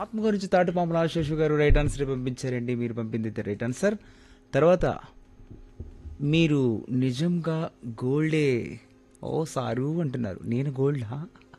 ఆత్మ గురించి తాటిపాముల ఆశేషు గారు రైట్ ఆన్సర్ పంపించారండి మీరు పంపింది అయితే రైట్ ఆన్సర్ తర్వాత మీరు నిజంగా గోల్డే ఓ సారు అంటున్నారు నేను గోల్డా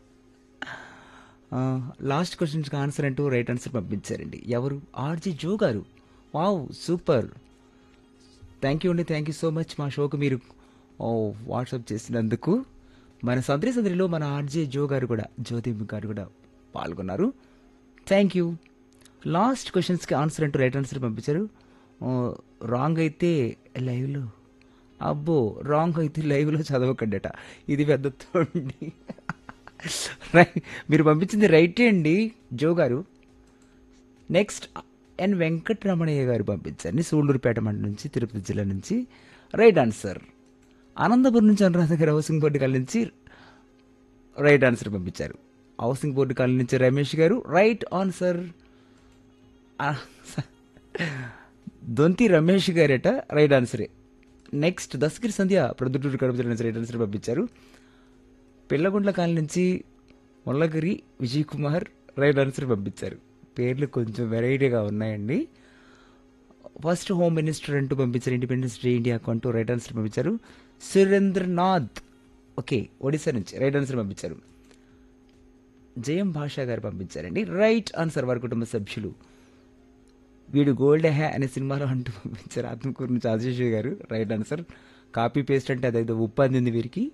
లాస్ట్ క్వశ్చన్స్కి ఆన్సర్ అంటూ రైట్ ఆన్సర్ పంపించారండి ఎవరు ఆర్జీ జో గారు వావ్ సూపర్ థ్యాంక్ యూ అండి థ్యాంక్ యూ సో మచ్ మా షోకు మీరు ఓ వాట్సాప్ చేసినందుకు మన సంద్రి సంద్రిలో మన ఆర్జే జో గారు కూడా జ్యోతి గారు కూడా పాల్గొన్నారు థ్యాంక్ యూ లాస్ట్ క్వశ్చన్స్కి ఆన్సర్ అంటూ రైట్ ఆన్సర్ పంపించారు రాంగ్ అయితే లైవ్లో అబ్బో రాంగ్ అయితే లైవ్లో చదవకండట ఇది పెద్ద తోండి రై- మీరు పంపించింది రైటే అండి జో గారు నెక్స్ట్ ఎన్ వెంకటరమణయ్య గారు పంపించారు సూళ్ళూరుపేట మండలం నుంచి తిరుపతి జిల్లా నుంచి రైట్ ఆన్సర్ ఆనందపురం నుంచి అనురాధ గారు హౌసింగ్ బోర్డు కాలనీ నుంచి రైట్ ఆన్సర్ పంపించారు హౌసింగ్ బోర్డు కాలనీ నుంచి రమేష్ గారు రైట్ ఆన్సర్ ఆ, స- దొంతి రమేష్ గారట రైట్ ఆన్సరే నెక్స్ట్ దస్గిరి సంధ్య ప్రొద్దుటూరు కడప జిల్లా నుంచి రైట్ ఆన్సర్ పంపించారు పిల్లగుండ్ల కాలనీ నుంచి ముల్లగిరి విజయ్ కుమార్ రైట్ ఆన్సర్ పంపించారు పేర్లు కొంచెం వెరైటీగా ఉన్నాయండి ఫస్ట్ హోమ్ మినిస్టర్ అంటూ పంపించారు ఇండిపెండెన్స్ డే ఇండియాకు అంటూ రైట్ ఆన్సర్ పంపించారు సురేంద్రనాథ్ ఓకే ఒడిశా నుంచి రైట్ ఆన్సర్ పంపించారు జయం భాషా గారు పంపించారండి రైట్ ఆన్సర్ వారి కుటుంబ సభ్యులు వీడు గోల్డ్ హ్యా అనే సినిమాలో అంటూ పంపించారు ఆత్మకూరు నుంచి ఆశీష్ గారు రైట్ ఆన్సర్ కాపీ పేస్ట్ అంటే అదైతే ఉప్పు అందింది వీరికి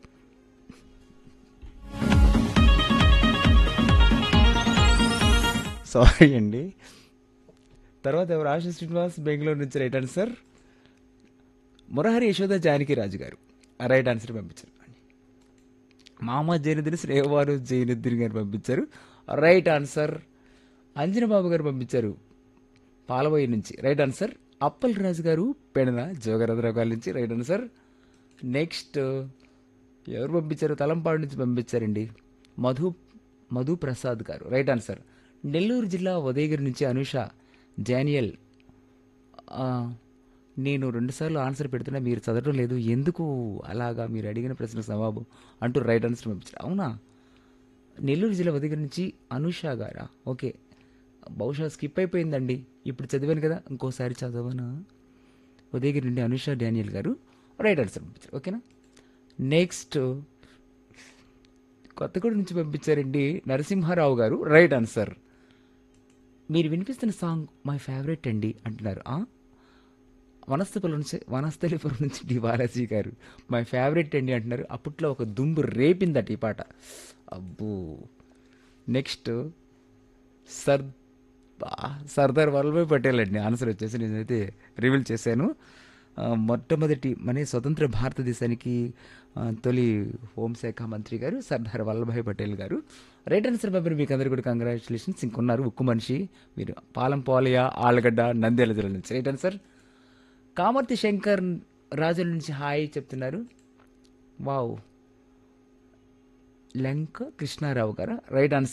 సారీ అండి తర్వాత ఎవరు ఆశా శ్రీనివాస్ బెంగళూరు నుంచి రైట్ ఆన్సర్ మురహరి యశోద జానకి రాజు గారు ఆ రైట్ ఆన్సర్ పంపించారు మహమ్మద్ జైనుద్దీన్ శ్రేయవారు జైనుద్దీన్ గారు పంపించారు రైట్ ఆన్సర్ అంజన బాబు గారు పంపించారు పాలవయ్య నుంచి రైట్ ఆన్సర్ అప్పల్ రాజు గారు పెడన జోగరాజరావు గారి నుంచి రైట్ ఆన్సర్ నెక్స్ట్ ఎవరు పంపించారు తలంపాడు నుంచి పంపించారండి మధు మధు ప్రసాద్ గారు రైట్ ఆన్సర్ నెల్లూరు జిల్లా ఉదయగిరి నుంచి అనుష జానియల్ ఆ, నేను రెండుసార్లు ఆన్సర్ పెడుతున్నా మీరు చదవడం లేదు ఎందుకు అలాగా మీరు అడిగిన ప్రశ్న జవాబు అంటూ రైట్ ఆన్సర్ పంపించారు అవునా నెల్లూరు జిల్లా ఉదయగిరి నుంచి అనుష గారా ఓకే బహుశా స్కిప్ అయిపోయిందండి ఇప్పుడు చదివాను కదా ఇంకోసారి చదవనా ఉదయగిరి నుండి Anusha Daniel garu right answer పంపించారు ఓకేనా నెక్స్ట్ కొత్తగూడ నుంచి పంపించారండి నరసింహారావు గారు రైట్ ఆన్సర్ మీరు వినిపిస్తున్న సాంగ్ మై ఫేవరెట్ అండి అంటున్నారు ఆ? వనస్థలిపురం నుంచి వనస్థలిపురం నుంచి డి బాలాజీ గారు మై ఫేవరెట్ అండి అంటున్నారు అప్పట్లో ఒక దుంబు రేపిందట ఈ పాట అబ్బో నెక్స్ట్ సర్ బా, సర్దార్ వల్లభాయ్ పటేల్ అండి ఆన్సర్ వచ్చేసి నేనైతే రివీల్ చేశాను ఆ, మొట్టమొదటి మన స్వతంత్ర భారతదేశానికి ఆ, తొలి హోంశాఖ మంత్రి గారు సర్దార్ వల్లభాయ్ పటేల్ గారు రైట్ ఆన్సర్ పేపర్ మీకు అందరికీ కూడా కంగ్రాచులేషన్స్ ఇంకొన్నారు ఉక్కు మనిషి మీరు పాలం పోలయ ఆలగడ్డ నంద్యాల జిల్లా నుంచి రైట్ ఆన్సర్ కామర్తి శంకర్ రాజుల నుంచి హాయ్ చెప్తున్నారు వావ్ లంక కృష్ణారావు గారు రైట్ ఆన్సర్